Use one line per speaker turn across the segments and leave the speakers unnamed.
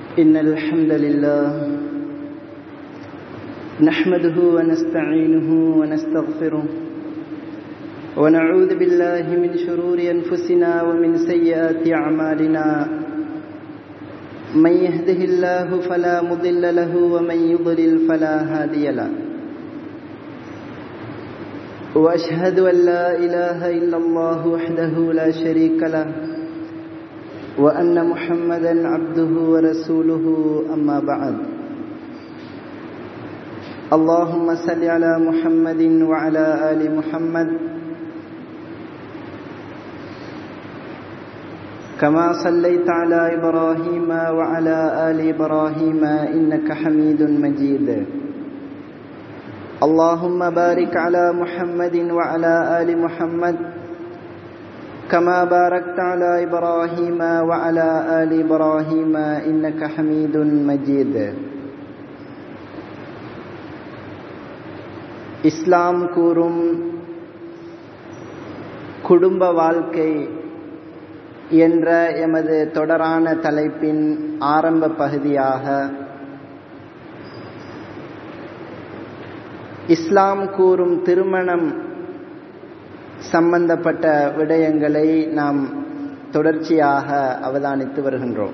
إن الحمد لله نحمده ونستعينه ونستغفره ونعوذ بالله من شرور أنفسنا ومن سيئات أعمالنا من يهده الله فلا مضل له ومن يضلل فلا هادي له وأشهد أن لا إله إلا الله وحده لا شريك له وأن محمدا عبده ورسوله أما بعد اللهم صل على محمد وعلى آل محمد كما صليت على إبراهيم وعلى آل إبراهيم إنك حميد مجيد اللهم بارك على محمد وعلى آل محمد كما باركت على إبراهيم وعلى آل إبراهيم إنك حميد مجيد இஸ்லாம் கூறும் குடும்ப வாழ்க்கை என்ற எமது தொடரான தலைப்பின் ஆரம்ப பகுதியாக இஸ்லாம் கூறும் திருமணம் சம்பந்தப்பட்ட விடயங்களை நாம் தொடர்ச்சியாக அவதானித்து வருகின்றோம்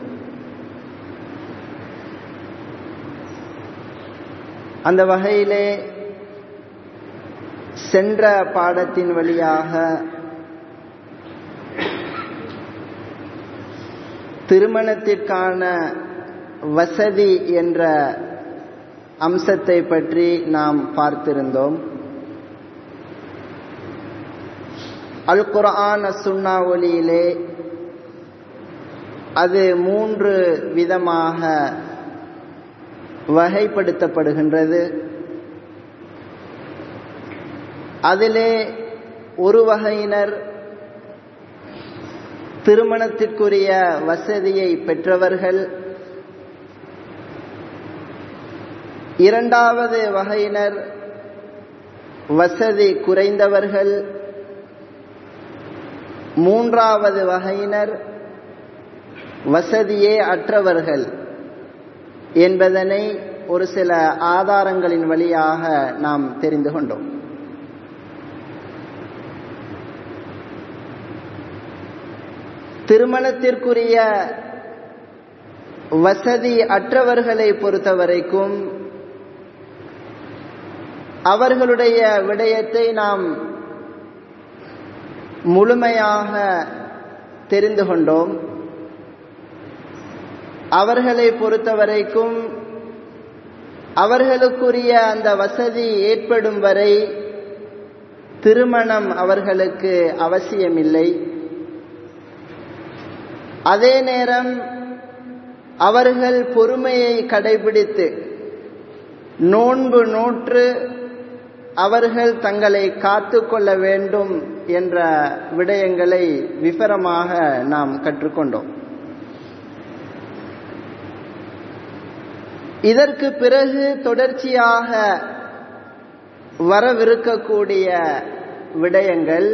அந்த வகையிலே சென்ற பாடத்தின் வழியாக திருமணத்திற்கான வசதி என்ற அம்சத்தை பற்றி நாம் பார்த்திருந்தோம் அல் குரான் சுன்னா ஒலியிலே அது மூன்று விதமாக வகைப்படுத்தப்படுகின்றது அதிலே ஒரு வகையினர் திருமணத்திற்குரிய வசதியை பெற்றவர்கள் இரண்டாவது வகையினர் வசதி குறைந்தவர்கள் மூன்றாவது வகையினர் வசதியே அற்றவர்கள் என்பதனை ஒரு சில ஆதாரங்களின் வழியாக நாம் தெரிந்து கொண்டோம் திருமணத்திற்குரிய வசதி அற்றவர்களை பொறுத்தவரைக்கும் அவர்களுடைய விடயத்தை நாம் முழுமையாக தெரிந்து கொண்டோம் அவர்களை பொறுத்தவரைக்கும் அவர்களுக்குரிய அந்த வசதி ஏற்படும் வரை திருமணம் அவர்களுக்கு அவசியமில்லை அதே நேரம் அவர்கள் பொறுமையை கடைபிடித்து நோன்பு நோற்று அவர்கள் தங்களை காத்து கொள்ள வேண்டும் என்ற விடயங்களை விவரமாக நாம் கற்றுக்கொண்டோம் இதற்கு பிறகு தொடர்ச்சியாக வரவிருக்கக்கூடிய விடயங்கள்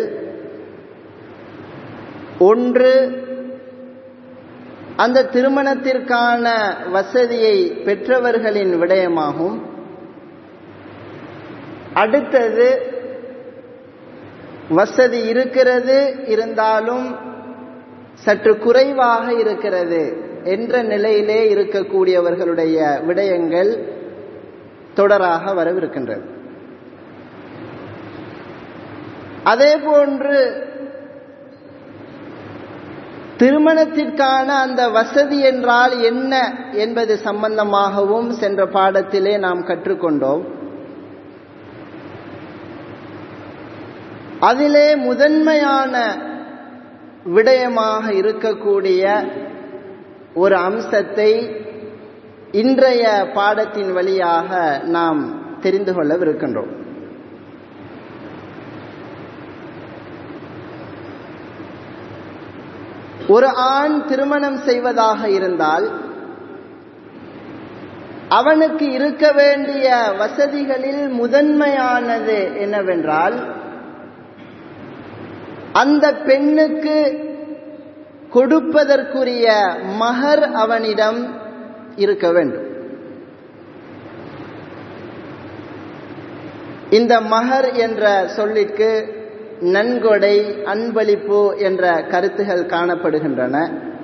ஒன்று அந்த திருமணத்திற்கான வசதியை பெற்றவர்களின் விடயமாகும் அடுத்தது வசதி இருக்கிறது இருந்தாலும் சற்று குறைவாக இருக்கிறது என்ற நிலையிலே இருக்கக்கூடியவர்களுடைய விடயங்கள் தொடராக வரவிருக்கின்றது அதே போன்று திருமணத்திற்கான அந்த வசதி என்றால் என்ன என்பது சம்பந்தமாகவும் சென்ற பாடத்திலே நாம் கற்றுக்கொண்டோம் அதிலே முதன்மையான விடயமாக இருக்கக்கூடிய ஒரு அம்சத்தை இன்றைய பாடத்தின் வழியாக நாம் தெரிந்து கொள்ளவிருக்கின்றோம் ஒரு ஆண் திருமணம் செய்வதாக இருந்தால் அவனுக்கு இருக்க வேண்டிய வசதிகளில் முதன்மையானது என்னவென்றால் அந்த பெண்ணுக்கு கொடுப்பதற்குரிய மகர் அவனிடம் இருக்க வேண்டும் இந்த மகர் என்ற சொல்லிற்கு நன்கொடை அன்பளிப்பு என்ற கருத்துகள் காணப்படுகின்றன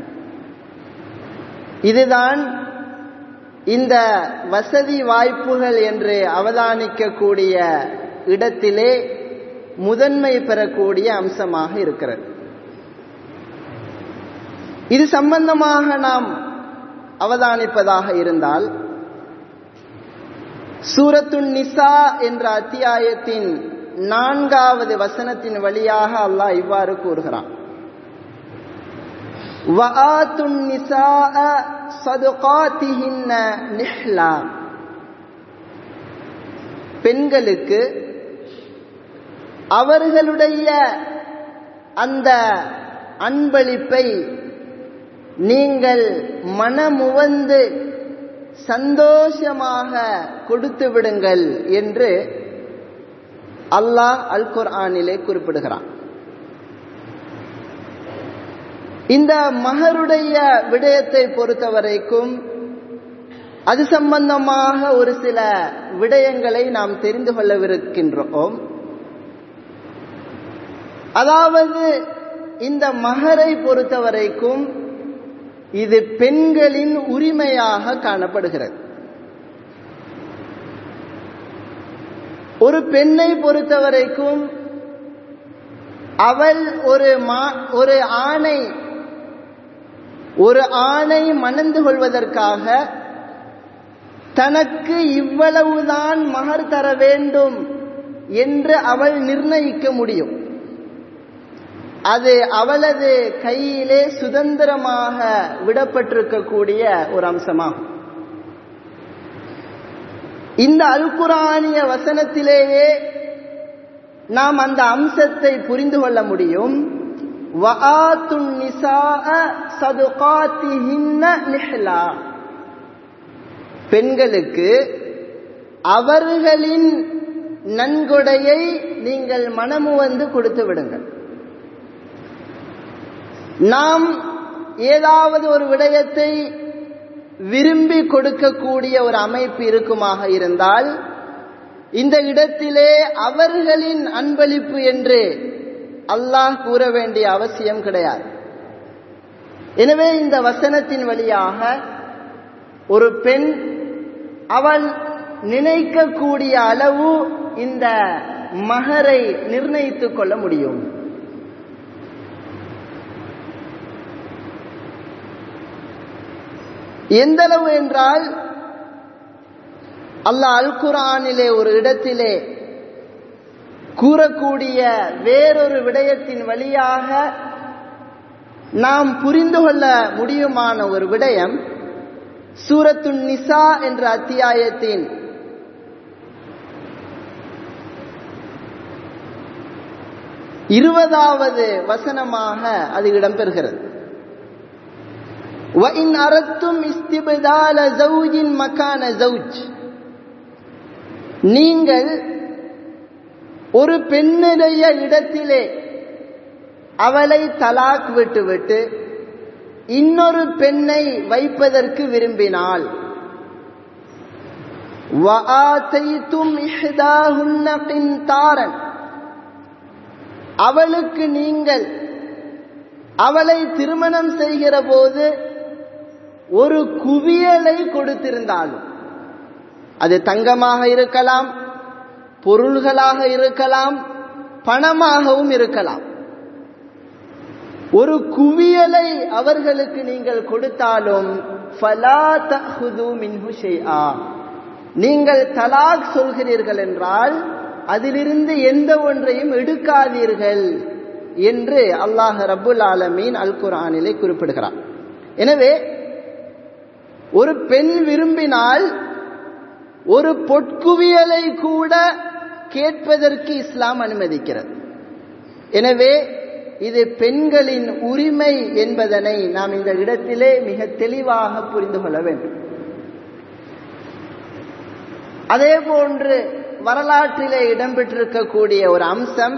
இதுதான் இந்த வசதி வாய்ப்புகள் என்று அவதானிக்கக்கூடிய இடத்திலே முதன்மை பெறக்கூடிய அம்சமாக இருக்கிறது இது சம்பந்தமாக நாம் அவதானிப்பதாக இருந்தால் சூரத்துன் நிசா என்ற அத்தியாயத்தின் நான்காவது வசனத்தின் வழியாக அல்லாஹ் இவ்வாறு கூறுகிறான் வஆத்துன் நிசாஅ சதுகாத்திஹின்ன நிஹ்லா பெண்களுக்கு அவர்களுடைய அந்த அன்பளிப்பை நீங்கள் மனமுவந்து சந்தோஷமாக கொடுத்து விடுங்கள் என்று அல்லாஹ் அல் குர்ஆனிலே குறிப்பிடுகிறான் இந்த மகருடைய விடயத்தை பொறுத்தவரைக்கும் அது சம்பந்தமாக ஒரு சில விடயங்களை நாம் தெரிந்து கொள்ளவிருக்கின்றோம் அதாவது இந்த மகரை பொறுத்தவரைக்கும் இது பெண்களின் உரிமையாக காணப்படுகிறது ஒரு பெண்ணை பொறுத்தவரைக்கும் அவள் ஒரு மா ஒரு ஆணை ஒரு ஆணை மணந்து கொள்வதற்காக தனக்கு இவ்வளவுதான் மகர் தர வேண்டும் என்று அவள் நிர்ணயிக்க முடியும் அது அவளது கையிலே சுதந்திரமாக விடப்பட்டிருக்கக்கூடிய ஒரு அம்சமாகும் இந்த அல்குரானிய வசனத்திலேயே நாம் அந்த அம்சத்தை புரிந்து கொள்ள முடியும் பெண்களுக்கு அவர்களின் நன்கொடையை நீங்கள் மனமு வந்து கொடுத்து விடுங்கள் நாம் ஏதாவது ஒரு விடயத்தை விரும்பி கொடுக்கக்கூடிய ஒரு அமைப்பு இருக்குமாக இருந்தால் இந்த இடத்திலே அவர்களின் அன்பளிப்பு என்று அல்லாஹ் கூற வேண்டிய அவசியம் கிடையாது எனவே இந்த வசனத்தின் வழியாக ஒரு பெண் அவள் நினைக்கக்கூடிய அளவு இந்த மகரை நிர்ணயித்துக் கொள்ள முடியும் எந்தளவு என்றால் அல்லாஹ் அல் குரானிலே ஒரு இடத்திலே கூறக்கூடிய வேறொரு விடயத்தின் வழியாக நாம் புரிந்து கொள்ள முடியுமான ஒரு விடயம் சூரத்துன் நிசா என்ற அத்தியாயத்தின் இருபதாவது வசனமாக அது இடம்பெறுகிறது وَإِنْ أَرَدْتُمْ اسْتِبْدَالَ زَوْجٍ مَكَانَ زَوْجٍ நீங்கள் ஒரு பெண்ணுடைய இடத்திலே அவளை தலாக் விட்டுவிட்டு இன்னொரு பெண்ணை வைப்பதற்கு விரும்பினால் وَآتَيْتُمْ إِحْدَاهُنَّ قِنْطَارًا அவளுக்கு நீங்கள் அவளை திருமணம் செய்கிற போது ஒரு குவியலை கொடுத்திருந்தாலும் அது தங்கமாக இருக்கலாம் பொருள்களாக இருக்கலாம் பணமாகவும் இருக்கலாம் ஒரு குவியலை அவர்களுக்கு நீங்கள் கொடுத்தாலும் நீங்கள் தலாக் சொல்கிறீர்கள் என்றால் அதிலிருந்து எந்த ஒன்றையும் எடுக்காதீர்கள் என்று அல்லாஹ் ரபுல் ஆலமீன் அல் குரானிலே குறிப்பிடுகிறார் எனவே ஒரு பெண் விரும்பினால் ஒரு பொற்குவியலை கூட கேட்பதற்கு இஸ்லாம் அனுமதிக்கிறது எனவே இது பெண்களின் உரிமை என்பதனை நாம் இந்த இடத்திலே மிக தெளிவாக புரிந்து கொள்ள வேண்டும் அதே போன்று வரலாற்றிலே இடம்பெற்றிருக்கக்கூடிய ஒரு அம்சம்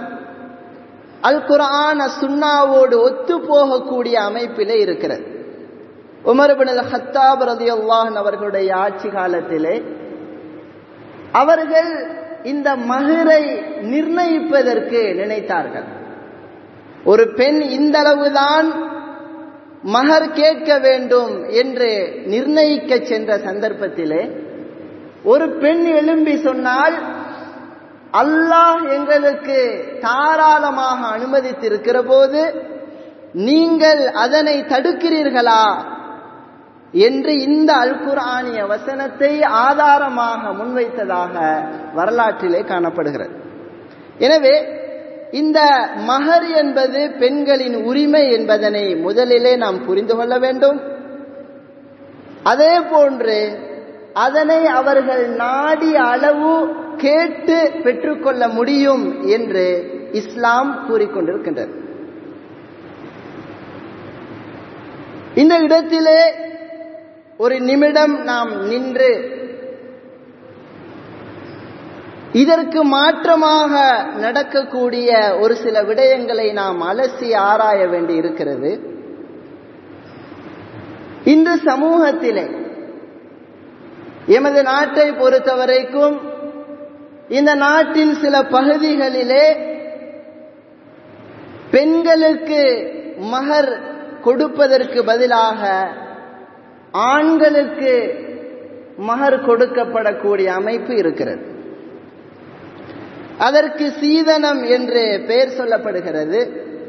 அல் குரான சுன்னாவோடு ஒத்து போகக்கூடிய அமைப்பிலே இருக்கிறது உமர் பின் ஹத்தாப் ரதியுல்லாஹன் அவர்களுடைய ஆட்சி காலத்திலே அவர்கள் இந்த மகரை நிர்ணயிப்பதற்கு நினைத்தார்கள் ஒரு பெண் இந்த அளவுதான் மகர் கேட்க வேண்டும் என்று நிர்ணயிக்க சென்ற சந்தர்ப்பத்திலே ஒரு பெண் எழும்பி சொன்னால் அல்லாஹ் எங்களுக்கு தாராளமாக அனுமதித்திருக்கிற போது நீங்கள் அதனை தடுக்கிறீர்களா என்று இந்த அல்குரானிய வசனத்தை ஆதாரமாக முன்வைத்ததாக வரலாற்றிலே காணப்படுகிறது எனவே இந்த மகர் என்பது பெண்களின் உரிமை என்பதனை முதலிலே நாம் புரிந்து கொள்ள வேண்டும் அதே போன்று அதனை அவர்கள் நாடி அளவு கேட்டு பெற்றுக்கொள்ள முடியும் என்று இஸ்லாம் கூறிக்கொண்டிருக்கின்றது இந்த இடத்திலே ஒரு நிமிடம் நாம் நின்று இதற்கு மாற்றமாக நடக்கக்கூடிய ஒரு சில விடயங்களை நாம் அலசி ஆராய வேண்டி இருக்கிறது இந்த சமூகத்திலே எமது நாட்டை பொறுத்தவரைக்கும் இந்த நாட்டின் சில பகுதிகளிலே பெண்களுக்கு மகர் கொடுப்பதற்கு பதிலாக ஆண்களுக்கு மகர் கொடுக்கப்படக்கூடிய அமைப்பு இருக்கிறது அதற்கு சீதனம் என்று பெயர் சொல்லப்படுகிறது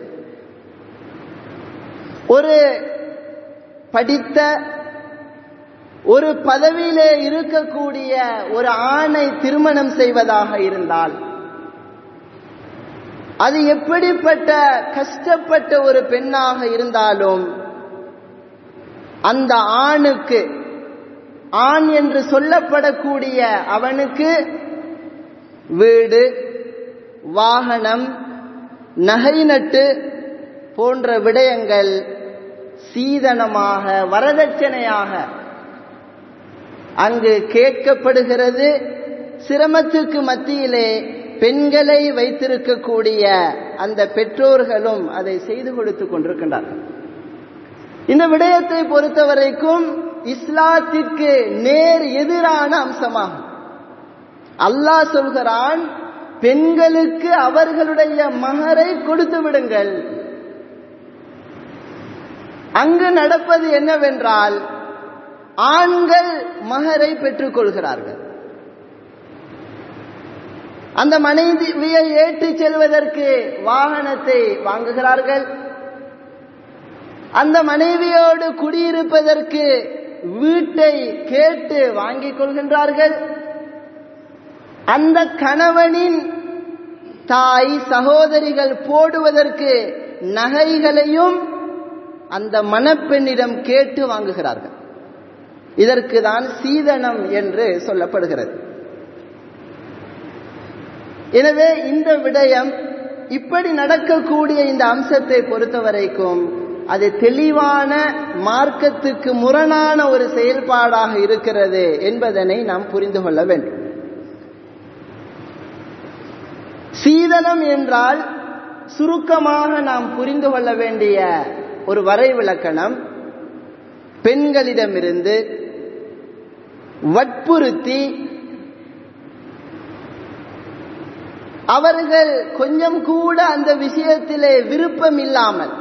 ஒரு படித்த ஒரு பதவியிலே இருக்கக்கூடிய ஒரு ஆணை திருமணம் செய்வதாக இருந்தால் அது எப்படிப்பட்ட கஷ்டப்பட்ட ஒரு பெண்ணாக இருந்தாலும் அந்த ஆணுக்கு ஆண் என்று சொல்லப்படக்கூடிய அவனுக்கு வீடு வாகனம் நகை நட்டு போன்ற விடயங்கள் சீதனமாக வரதட்சணையாக அங்கு கேட்கப்படுகிறது சிரமத்துக்கு மத்தியிலே பெண்களை வைத்திருக்கக்கூடிய அந்த பெற்றோர்களும் அதை செய்து கொடுத்து கொண்டிருக்கின்றார்கள் இந்த விடயத்தை பொறுத்தவரைக்கும் இஸ்லாத்திற்கு நேர் எதிரான அம்சமாகும் அல்லாஹ் சொல்கிறான் பெண்களுக்கு அவர்களுடைய மகரை கொடுத்து விடுங்கள் அங்கு நடப்பது என்னவென்றால் ஆண்கள் மகரை பெற்றுக் கொள்கிறார்கள் அந்த மனைவியை ஏற்றிச் செல்வதற்கு வாகனத்தை வாங்குகிறார்கள் அந்த மனைவியோடு குடியிருப்பதற்கு வீட்டை கேட்டு வாங்கிக் கொள்கின்றார்கள் அந்த கணவனின் தாய் சகோதரிகள் போடுவதற்கு நகைகளையும் அந்த மணப்பெண்ணிடம் கேட்டு வாங்குகிறார்கள் இதற்கு தான் சீதனம் என்று சொல்லப்படுகிறது எனவே இந்த விடயம் இப்படி நடக்கக்கூடிய இந்த அம்சத்தை பொறுத்தவரைக்கும் அது தெளிவான மார்க்கத்துக்கு முரணான ஒரு செயல்பாடாக இருக்கிறது என்பதனை நாம் புரிந்து கொள்ள வேண்டும் சீதனம் என்றால் சுருக்கமாக நாம் புரிந்து கொள்ள வேண்டிய ஒரு வரைவிலக்கணம் பெண்களிடமிருந்து வற்புறுத்தி அவர்கள் கொஞ்சம் கூட அந்த விஷயத்திலே விருப்பம் இல்லாமல்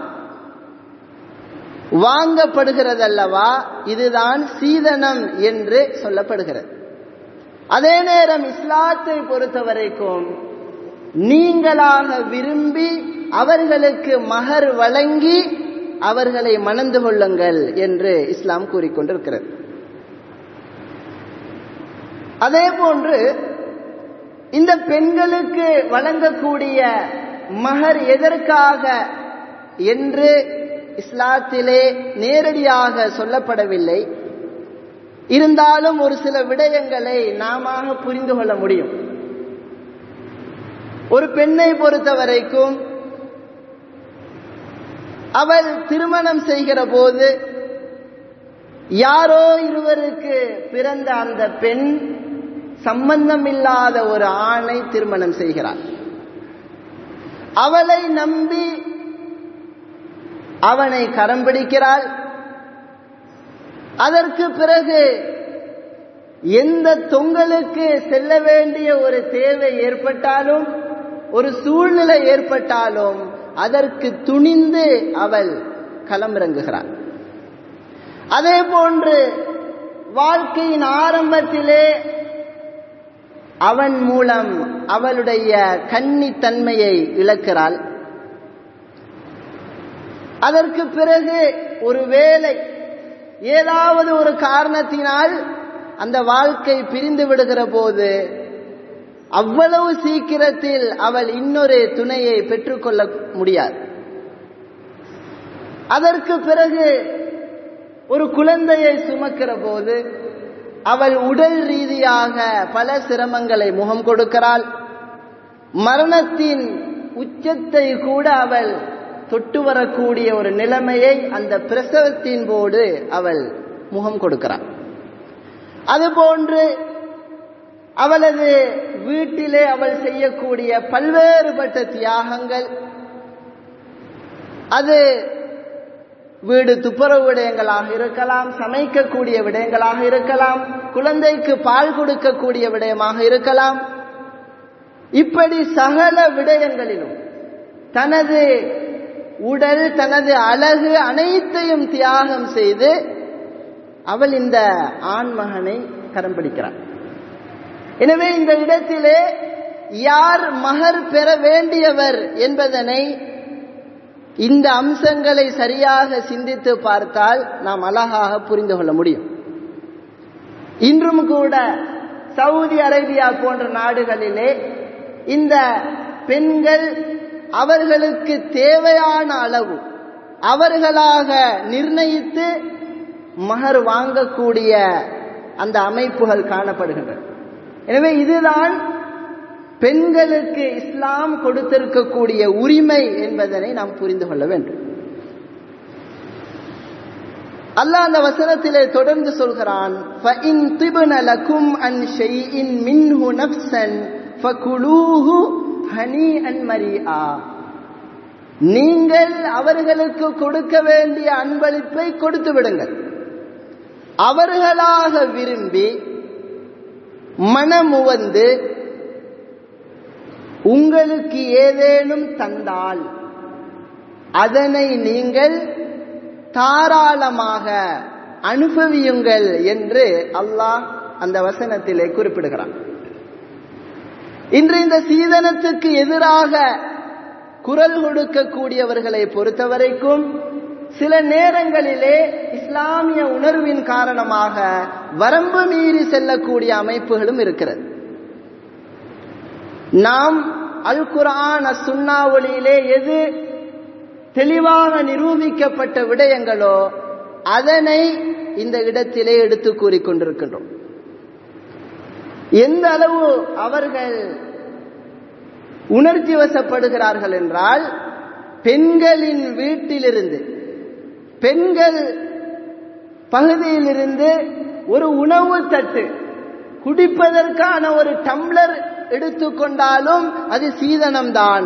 வாங்கப்படுகிறதல்லவா இதுதான் சீதனம் என்று சொல்லப்படுகிறது அதே நேரம் இஸ்லாத்தை பொறுத்தவரைக்கும் நீங்களாக விரும்பி அவர்களுக்கு மகர் வழங்கி அவர்களை மணந்து கொள்ளுங்கள் என்று இஸ்லாம் கூறிக்கொண்டிருக்கிறது அதே போன்று இந்த பெண்களுக்கு வழங்கக்கூடிய மகர் எதற்காக என்று இஸ்லாத்திலே நேரடியாக சொல்லப்படவில்லை இருந்தாலும் ஒரு சில விடயங்களை நாம புரிந்து கொள்ள முடியும் ஒரு பெண்ணை பொறுத்த வரைக்கும் அவள் திருமணம் செய்கிற போது யாரோ இருவருக்கு பிறந்த அந்த பெண் சம்பந்தமில்லாத ஒரு ஆணை திருமணம் செய்கிறார் அவளை நம்பி அவனை கரம் பிடிக்கிறாள் அதற்கு பிறகு எந்த தொங்கலுக்கு செல்ல வேண்டிய ஒரு தேவை ஏற்பட்டாலும் ஒரு சூழ்நிலை ஏற்பட்டாலும் அதற்கு துணிந்து அவள் களமிறங்குகிறாள் அதே போன்று வாழ்க்கையின் ஆரம்பத்திலே அவன் மூலம் அவளுடைய கன்னித்தன்மையை இழக்கிறாள் அதற்கு பிறகு ஒரு வேலை ஏதாவது ஒரு காரணத்தினால் அந்த வாழ்க்கை பிரிந்து விடுகிற போது அவ்வளவு சீக்கிரத்தில் அவள் இன்னொரு துணையை பெற்றுக்கொள்ள முடியாது அதற்கு பிறகு ஒரு குழந்தையை சுமக்கிற போது அவள் உடல் ரீதியாக பல சிரமங்களை முகம் கொடுக்கிறாள் மரணத்தின் உச்சத்தை கூட அவள் தொட்டு வரக்கூடிய ஒரு நிலைமையை அந்த பிரசவத்தின் போது அவள் முகம் கொடுக்கிறாள் அதுபோன்று அவளது வீட்டிலே அவள் செய்யக்கூடிய பல்வேறுபட்ட தியாகங்கள் அது வீடு துப்புரவு விடயங்களாக இருக்கலாம் சமைக்கக்கூடிய விடயங்களாக இருக்கலாம் குழந்தைக்கு பால் கொடுக்கக்கூடிய விடயமாக இருக்கலாம் இப்படி சகல விடயங்களிலும் தனது உடல் தனது அழகு அனைத்தையும் தியாகம் செய்து அவள் இந்த ஆண்மகனை கரம் பிடிக்கிறாள் எனவே இந்த இடத்திலே யார் மகர் பெற வேண்டியவர் என்பதனை இந்த அம்சங்களை சரியாக சிந்தித்து பார்த்தால் நாம் அழகாக புரிந்து கொள்ள முடியும் இன்றும் கூட சவுதி அரேபியா போன்ற நாடுகளிலே இந்த பெண்கள் அவர்களுக்கு தேவையான அளவு அவர்களாக நிர்ணயித்து மகர் வாங்கக்கூடிய அந்த அமைப்புகள் காணப்படுகின்றன எனவே இதுதான் பெண்களுக்கு இஸ்லாம் கொடுத்திருக்கக்கூடிய உரிமை என்பதனை நாம் புரிந்து கொள்ள வேண்டும் அல்லாஹ் அந்த வசனத்திலே தொடர்ந்து சொல்கிறான் فَإِن طِبْنَ لَكُمْ عَنْ شَيْءٍ مِّنْهُ نَفْسًا فَكُلُوهُ هَنِيئًا مَرِيئًا நீங்கள் அவர்களுக்கு கொடுக்க வேண்டிய அன்பளிப்பை கொடுத்து விடுங்கள் அவர்களாக விரும்பி மனமுவந்து உங்களுக்கு ஏதேனும் தந்தால் அதனை நீங்கள் தாராளமாக அனுபவியுங்கள் என்று அல்லாஹ் அந்த வசனத்திலே குறிப்பிடுகிறான் இன்று இந்த சீதனத்துக்கு எதிராக குரல் கொடுக்கக்கூடியவர்களை பொறுத்தவரைக்கும் சில நேரங்களிலே இஸ்லாமிய உணர்வின் காரணமாக வரம்பு மீறி செல்லக்கூடிய அமைப்புகளும் இருக்கிறது நாம் அல் குரான் சுண்ணாவளியிலே எது தெளிவாக நிரூபிக்கப்பட்ட விடயங்களோ அதனை இந்த இடத்திலே எடுத்து கூறிக்கொண்டிருக்கின்றோம் எந்த அளவு அவர்கள் உணர்ச்சி வசப்படுகிறார்கள் என்றால் பெண்களின் வீட்டிலிருந்து பெண்கள் பகுதியிலிருந்து ஒரு உணவு தட்டு குடிப்பதற்கான ஒரு டம்ளர் எடுத்துக்கொண்டாலும் அது சீதனம்தான்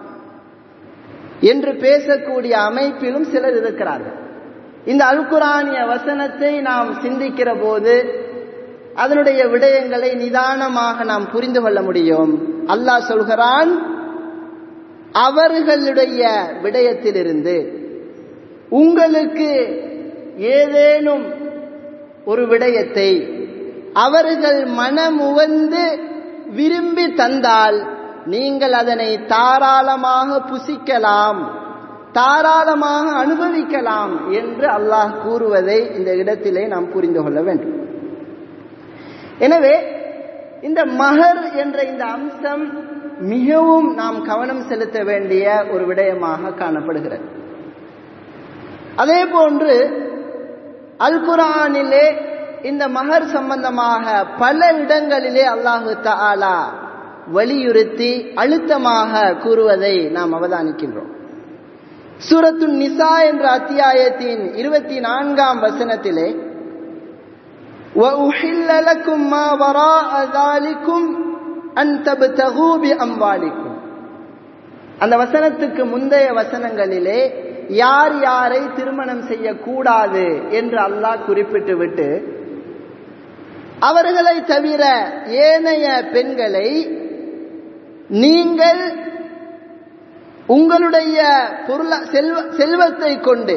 என்று பேசக்கூடிய அமைப்பிலும் சிலர் இருக்கிறார்கள் இந்த அல்குரானிய வசனத்தை நாம் சிந்திக்கிற போது அதனுடைய விடயங்களை நிதானமாக நாம் புரிந்து கொள்ள முடியும் அல்லாஹ் சொல்கிறான் அவர்களுடைய விடயத்திலிருந்து உங்களுக்கு ஏதேனும் ஒரு விடயத்தை அவர்கள் மனமுவந்து விரும்பி தந்தால் நீங்கள் அதனை தாராளமாக புசிக்கலாம் தாராளமாக அனுபவிக்கலாம் என்று அல்லாஹ் கூறுவதை இந்த இடத்திலே நாம் புரிந்து கொள்ள வேண்டும் எனவே இந்த மகர் என்ற இந்த அம்சம் மிகவும் நாம் கவனம் செலுத்த வேண்டிய ஒரு விடயமாக காணப்படுகிறது அதே போன்று அல் குரானிலே இந்த மகர் சம்பந்தமாக பல இடங்களிலே அல்லாஹு தாலா வலியுறுத்தி அழுத்தமாக கூறுவதை நாம் அவதானிக்கின்றோம் சூரத்து நிசா என்ற அத்தியாயத்தின் இருபத்தி நான்காம் வசனத்திலே وَأُحِلَّ لَكُمْ مَا وَرَاءَ ذَلِكُمْ أَن تَبْتَغُوا بِأَمْوَالِكُمْ அந்த வசனத்துக்கு முந்தைய வசனங்களிலே யார் யாரை திருமணம் செய்யக்கூடாது என்று அல்லாஹ் குறிப்பிட்டு விட்டு அவர்களை தவிர ஏனைய பெண்களை நீங்கள் உங்களுடைய பொருள செல்வ செல்வத்தை கொண்டு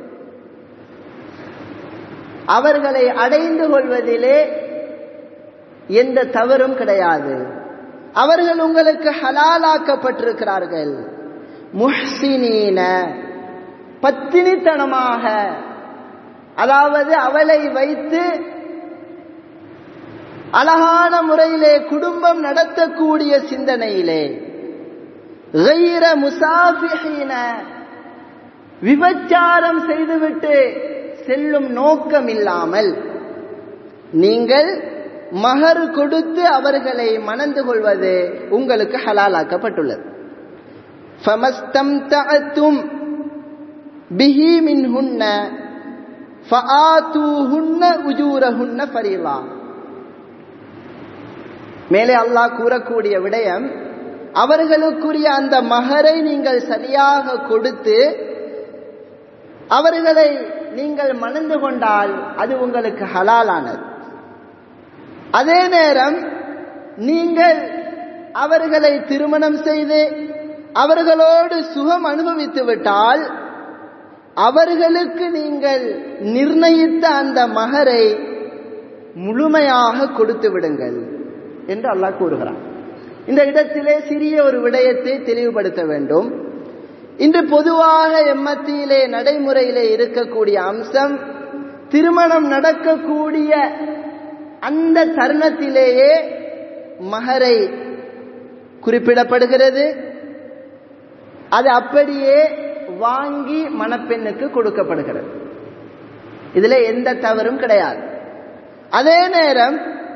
அவர்களை அடைந்து கொள்வதிலே எந்த தவறும் கிடையாது அவர்கள் உங்களுக்கு ஹலாலாக்கப்பட்டிருக்கிறார்கள் முஹ்சினீன பத்தினித்தனமாக அதாவது அவளை வைத்து அழகான முறையிலே குடும்பம் நடத்தக்கூடிய சிந்தனையிலே غير முசாஃபிஹீன விபச்சாரம் செய்துவிட்டு செல்லும் நோக்கம் இல்லாமல் நீங்கள் மகர் கொடுத்து அவர்களை மணந்து கொள்வது உங்களுக்கு ஹலாலாக்கப்பட்டுள்ளது فَمَسْتَمْتَعْتُمْ بِهِ مِنْهُنَّ فَآتُوهُنَّ أُجُورَهُنَّ فَرِيضًا மேலே அல்லாஹ் கூறக்கூடிய விடயம் அவர்களுக்குரிய அந்த மகரை நீங்கள் சரியாக கொடுத்து அவர்களை நீங்கள் மணந்து கொண்டால் அது உங்களுக்கு ஹலாலானது அதே நேரம் நீங்கள் அவர்களை திருமணம் செய்து அவர்களோடு சுகம் அனுபவித்து விட்டால் அவர்களுக்கு நீங்கள் நிர்ணயித்த அந்த மகரை முழுமையாக கொடுத்து விடுங்கள் என்று அல்லாஹ் கூறுகிறான் இந்த இடத்திலே சிறிய ஒரு விடயத்தை தெளிவுபடுத்த வேண்டும் இன்று பொதுவாக எம்மத்தியிலே நடைமுறையிலே இருக்கக்கூடிய அம்சம் திருமணம் நடக்கக்கூடிய அந்த தருணத்திலேயே மகரை குறிப்பிடப்படுகிறது அது அப்படியே வாங்கி மணப்பெண்ணுக்கு கொடுக்கப்படுகிறது இதுல எந்த தவறும் கிடையாது அதே நேரம்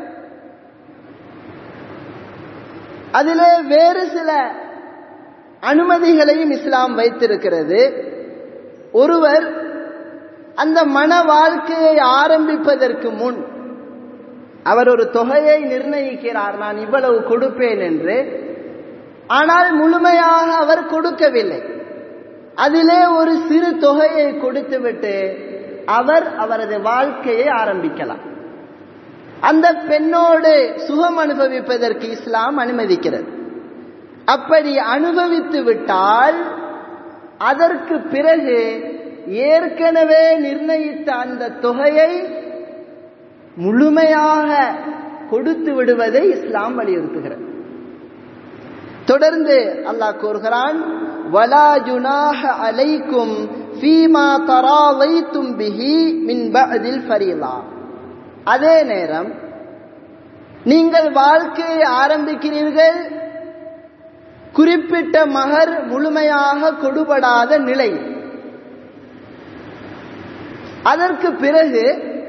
அதிலே வேறு சில அனுமதிகளையும் இஸ்லாம் வைத்திருக்கிறது ஒருவர் அந்த மன வாழ்க்கையை ஆரம்பிப்பதற்கு முன் அவர் ஒரு தொகையை நிர்ணயிக்கிறார் நான் இவ்வளவு கொடுப்பேன் என்று ஆனால் முழுமையாக அவர் கொடுக்கவில்லை அதிலே ஒரு சிறு தொகையை கொடுத்துவிட்டு அவர் அவரது வாழ்க்கையை ஆரம்பிக்கலாம் அந்த பெண்ணோடு சுகம் அனுபவிப்பதற்கு இஸ்லாம் அனுமதிக்கிறது அப்படி அனுபவித்து விட்டால் அதற்கு பிறகு ஏற்கனவே நிர்ணயித்த அந்த தொகையை முழுமையாக கொடுத்து விடுவதை இஸ்லாம் வலியுறுத்துகிறது தொடர்ந்து அல்லாஹ் கூறுகிறான் வலா ஜுனாஹ அலைக்கும் ஃபீமா தராவைத்தும் பிஹி மின் பஅதில் ஃபரீலா அதே நேரம் நீங்கள் வாழ்க்கையை ஆரம்பிக்கிறீர்கள் குறிப்பிட்ட மகர் முழுமையாக கொடுபடாத நிலை அதற்கு பிறகு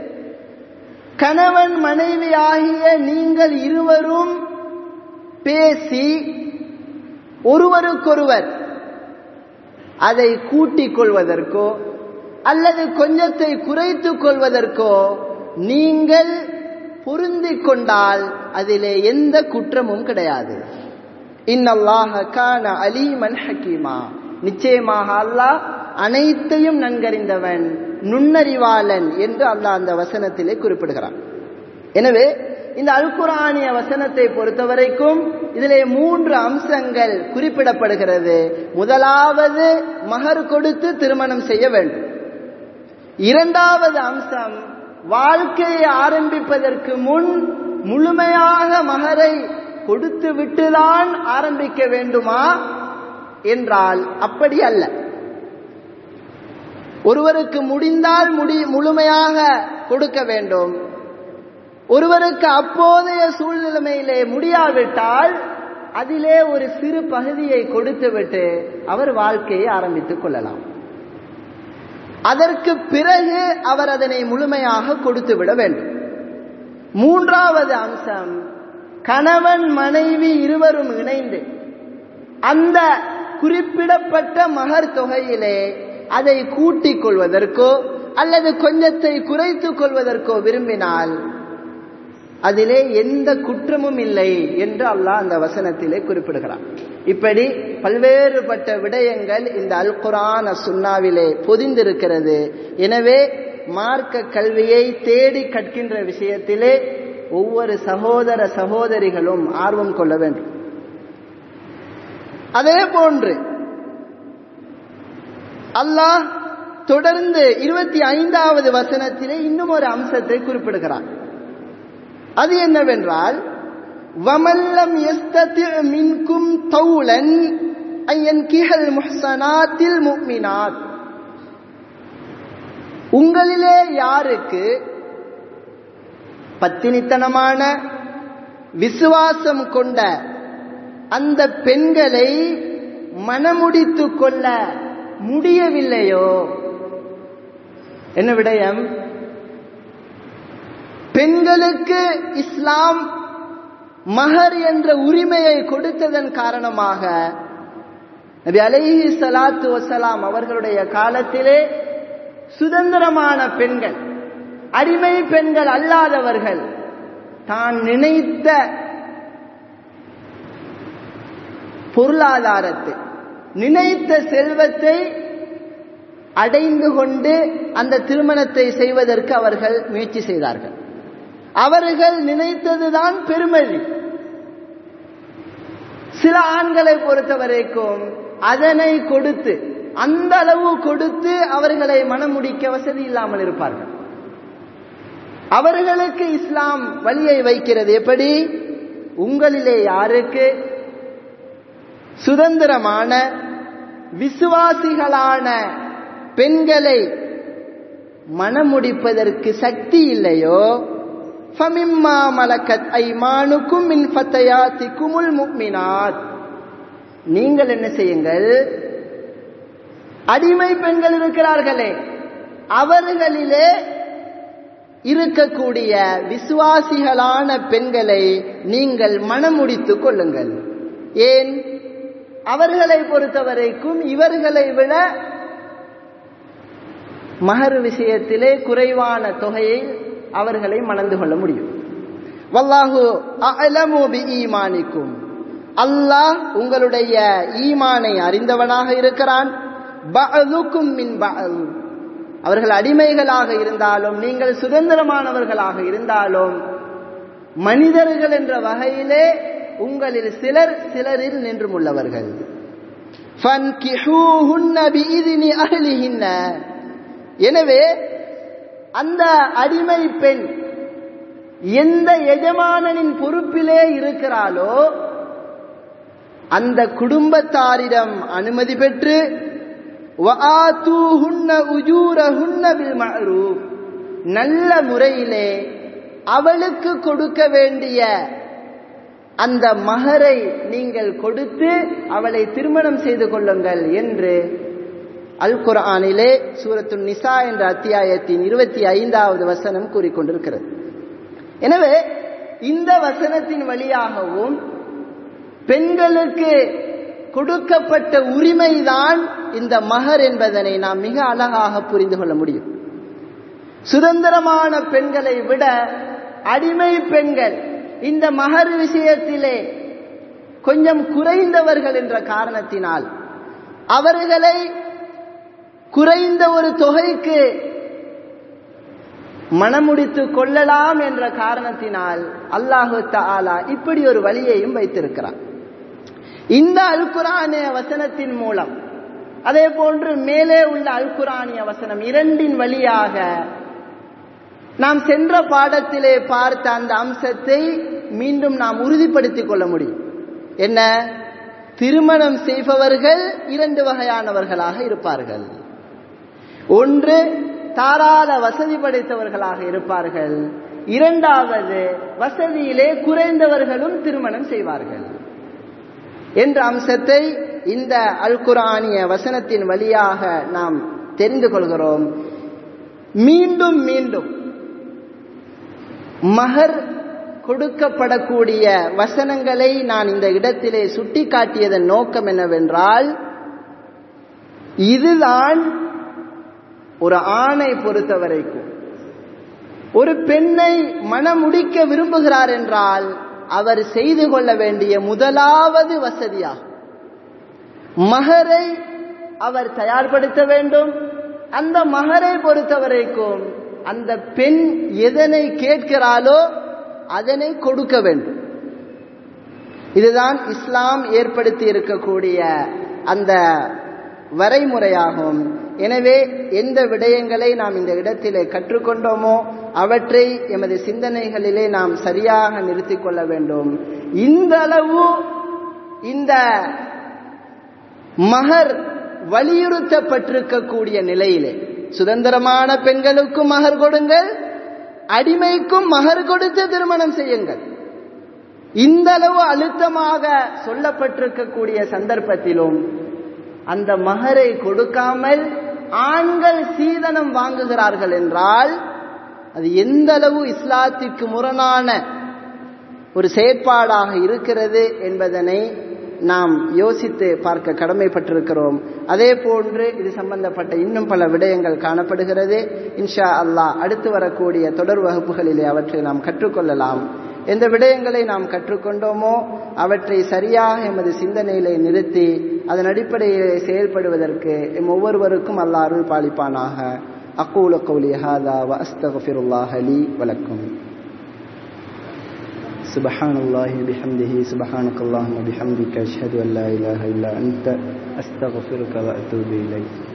கணவன் மனைவி ஆகிய நீங்கள் இருவரும் பேசி ஒருவருக்கொருவர் அதை கூட்டிக் கொள்வதற்கோ அல்லது கொஞ்சத்தை குறைத்துக் கொள்வதற்கோ நீங்கள் பொருந்திக் கொண்டால் அதிலே எந்த குற்றமும் கிடையாது இன்னல்லாஹ கான அலீமன் ஹக்கீமா நிச்சயமாக அல்லாஹ் அனைத்தையும் நன்கறிந்தவன் நுண்ணறிவாளன் என்று அல்லாஹ் அந்த வசனத்திலே குறிப்பிடுகிறான் எனவே இந்த அல்குரானிய வசனத்தை பொறுத்தவரைக்கும் இதிலே மூன்று அம்சங்கள் குறிப்பிடப்படுகிறது முதலாவது மகர் கொடுத்து திருமணம் செய்ய வேண்டும் இரண்டாவது அம்சம் வாழ்க்கையை ஆரம்பிப்பதற்கு முன் முழுமையாக மகரை கொடுத்து விட்டுதான் ஆரம்பிக்க வேண்டுமா என்றால் அப்படி அல்ல ஒருவருக்கு முடிந்தால் முடி முழுமையாக கொடுக்க வேண்டும் ஒருவருக்கு அப்போதைய சூழ்நிலைமையிலே முடியாவிட்டால் அதிலே ஒரு சிறு பகுதியை கொடுத்துவிட்டு அவர் வாழ்க்கையை ஆரம்பித்துக் கொள்ளலாம் அதற்கு பிறகு அவர் அதனை முழுமையாக கொடுத்து விட வேண்டும் மூன்றாவது அம்சம் கணவன் மனைவி இருவரும் இணைந்து அந்த குறிப்பிடப்பட்ட மகர் தொகையிலே அதை கூட்டிக் கொள்வதற்கோ அல்லது கொஞ்சத்தை குறைத்துக் கொள்வதற்கோ விரும்பினால் அதிலே எந்த குற்றமும் இல்லை என்று அல்லாஹ் அந்த வசனத்திலே குறிப்பிடுகிறான் இப்படி பல்வேறுபட்ட விடயங்கள் இந்த அல் குரான் சுன்னாவிலே பொதிந்திருக்கிறது எனவே மார்க்க கல்வியை தேடி கற்கின்ற விஷயத்திலே ஒவ்வொரு சகோதர சகோதரிகளும் ஆர்வம் கொள்ள வேண்டும் அதே போன்று அல்லாஹ் தொடர்ந்து இருபத்தி ஐந்தாவது வசனத்திலே இன்னும் ஒரு அம்சத்தை குறிப்பிடுகிறார் அது என்னவென்றால் வமல்லம் எஸ்ததி மின்கும் தௌலன் ஐயன் கிஹல் முஹ்சனாத்தில் முக்மினாத் உங்களிலே யாருக்கு பத்தினித்தனமான விசுவாசம் கொண்ட அந்த பெண்களை மனமுடித்து கொள்ள முடியவில்லையோ என்ன விடயம் பெண்களுக்கு இஸ்லாம் மகர் என்ற உரிமையை கொடுத்ததன் காரணமாக நபி அலைஹி சலாத்து வசலாம் அவர்களுடைய காலத்திலே சுதந்திரமான பெண்கள் அடிமை பெண்கள் அல்லாதவர்கள் தான் நினைத்த பொருளாதாரத்தை நினைத்த செல்வத்தை அடைந்து கொண்டு அந்த திருமணத்தை செய்வதற்கு அவர்கள் முயற்சி செய்தார்கள் அவர்கள் நினைத்ததுதான் பெருமதி சில ஆண்களை பொறுத்த வரைக்கும் அதனை கொடுத்து அந்த அளவு கொடுத்து அவர்களை மனமுடிக்க வசதி இல்லாமல் இருப்பார்கள் அவர்களுக்கு இஸ்லாம் வழியை வைக்கிறது எப்படி உங்களிலே யாருக்கு சுதந்திரமான விசுவாசிகளான பெண்களை மனமுடிப்பதற்கு சக்தி இல்லையோ ஃபமிம்மா மலக்கத் ஐமானுக்கும் மின் ஃபத்தயாத்திக்குமுல் முக்மினாத் நீங்கள் என்ன செய்யுங்கள் அடிமை பெண்கள் இருக்கிறார்களே அவர்களிலே இருக்கக்கூடிய விசுவாசிகளான பெண்களை நீங்கள் மனமுடித்துக் கொள்ளுங்கள் ஏன் அவர்களை பொறுத்தவரைக்கும் இவர்களை விட மகர் விஷயத்திலே குறைவான தொகையை அவர்களை மணந்து கொள்ள முடியும் வல்லாஹு அலமு பி ஈமானிக்கும் அல்லாஹ் உங்களுடைய ஈமானை அறிந்தவனாக இருக்கிறான் பஅதுக்கும் மின் பஅல் அவர்கள் அடிமைகளாக இருந்தாலும் நீங்கள் சுதந்திரமானவர்களாக இருந்தாலும் மனிதர்கள் என்ற வகையிலே உங்களில் சிலர் சிலரில் நின்றும் உள்ளவர்கள் எனவே அந்த அடிமை பெண் எந்த எஜமானனின் பொறுப்பிலே இருக்கிறாளோ அந்த குடும்பத்தாரிடம் அனுமதி பெற்று நல்ல முறையிலே அவளுக்கு கொடுக்க வேண்டிய அந்த மகரை நீங்கள் கொடுத்து அவளை திருமணம் செய்து கொள்ளுங்கள் என்று அல் குரானிலே சூரத்து நிசா என்ற அத்தியாயத்தின் இருபத்தி ஐந்தாவது வசனம் கூறிக்கொண்டிருக்கிறது எனவே இந்த வசனத்தின் வழியாகவும் பெண்களுக்கு கொடுக்கப்பட்ட உரிமைதான் இந்த மகர் என்பதனை நாம் மிக அழகாக புரிந்து கொள்ள முடியும் சுதந்திரமான பெண்களை விட அடிமை பெண்கள் இந்த மகர் விஷயத்திலே கொஞ்சம் குறைந்தவர்கள் என்ற காரணத்தினால் அவர்களை குறைந்த ஒரு தொகைக்கு மனமுடித்து கொள்ளலாம் என்ற காரணத்தினால் அல்லாஹு தாலா இப்படி ஒரு வழியையும் வைத்திருக்கிறார் இந்த அல்குரானிய வசனத்தின் மூலம் அதே போன்று மேலே உள்ள அல்குரானிய வசனம் இரண்டின் வழியாக நாம் சென்ற பாடத்திலே பார்த்த அந்த அம்சத்தை மீண்டும் நாம் உறுதிப்படுத்திக் கொள்ள முடியும் என்ன திருமணம் செய்பவர்கள் இரண்டு வகையானவர்களாக இருப்பார்கள் ஒன்று தாராள வசதி படைத்தவர்களாக இருப்பார்கள் இரண்டாவது வசதியிலே குறைந்தவர்களும் திருமணம் செய்வார்கள் என்ற அம்சத்தை இந்த அல் குரானிய வசனத்தின் வழியாக நாம் தெரிந்து கொள்கிறோம் மீண்டும் மீண்டும் மகர் கொடுக்கப்படக்கூடிய வசனங்களை நான் இந்த இடத்திலே சுட்டிக்காட்டியதன் நோக்கம் என்னவென்றால் இதுதான் ஒரு ஆணை பொறுத்த வரைக்கும் ஒரு பெண்ணை மணமுடிக்க விரும்புகிறார் என்றால் அவர் செய்து கொள்ள வேண்டிய முதலாவது வசதியா மகரை அவர் தயார்படுத்த வேண்டும் அந்த மகரை பொறுத்தவரைக்கும் அந்த பெண் எதனை கேட்கிறாளோ அதனை கொடுக்க வேண்டும் இதுதான் இஸ்லாம் ஏற்படுத்தி இருக்கக்கூடிய அந்த வரைமுறையாகும் எனவே எந்த விடயங்களை நாம் இந்த இடத்திலே கற்றுக்கொண்டோமோ அவற்றை எமது சிந்தனைகளிலே நாம் சரியாக நிறுத்திக் கொள்ள வேண்டும் இந்த அளவு இந்த மகர் வலியுறுத்தப்பட்டிருக்கக்கூடிய நிலையிலே சுதந்திரமான பெண்களுக்கும் மகர் கொடுங்கள் அடிமைக்கும் மகர் கொடுத்து திருமணம் செய்யுங்கள் இந்த அளவு அழுத்தமாக சொல்லப்பட்டிருக்கக்கூடிய சந்தர்ப்பத்திலும் அந்த மகரை கொடுக்காமல் ஆண்கள் சீதனம் வாங்குகிறார்கள் என்றால் அது எந்த அளவு இஸ்லாத்திற்கு முரணான ஒரு செயற்பாடாக இருக்கிறது என்பதனை நாம் யோசித்து பார்க்க கடமைப்பட்டிருக்கிறோம் அதே போன்று இது சம்பந்தப்பட்ட இன்னும் பல விடயங்கள் காணப்படுகிறது இன்ஷா அல்லாஹ் அடுத்து வரக்கூடிய தொடர் வகுப்புகளிலே அவற்றை நாம் கற்றுக்கொள்ளலாம் எந்த விடயங்களை நாம் கற்றுக்கொண்டோமோ அவற்றை சரியாக எமது சிந்தனையிலே நிறுத்தி அதன் அடிப்படையிலே செயல்படுவதற்கு எம் ஒவ்வொருவருக்கும் அல்லாஹ் அருள் பாலிப்பானாக அக்கூல கௌலி ஹாதா வ அஸ்தகஃபிருல்லாஹ் லி வலக்கும் سبحان الله بحمده سبحانك اللهم بحمدك أشهد أن لا إله إلا أنت أستغفرك وأتوب إليك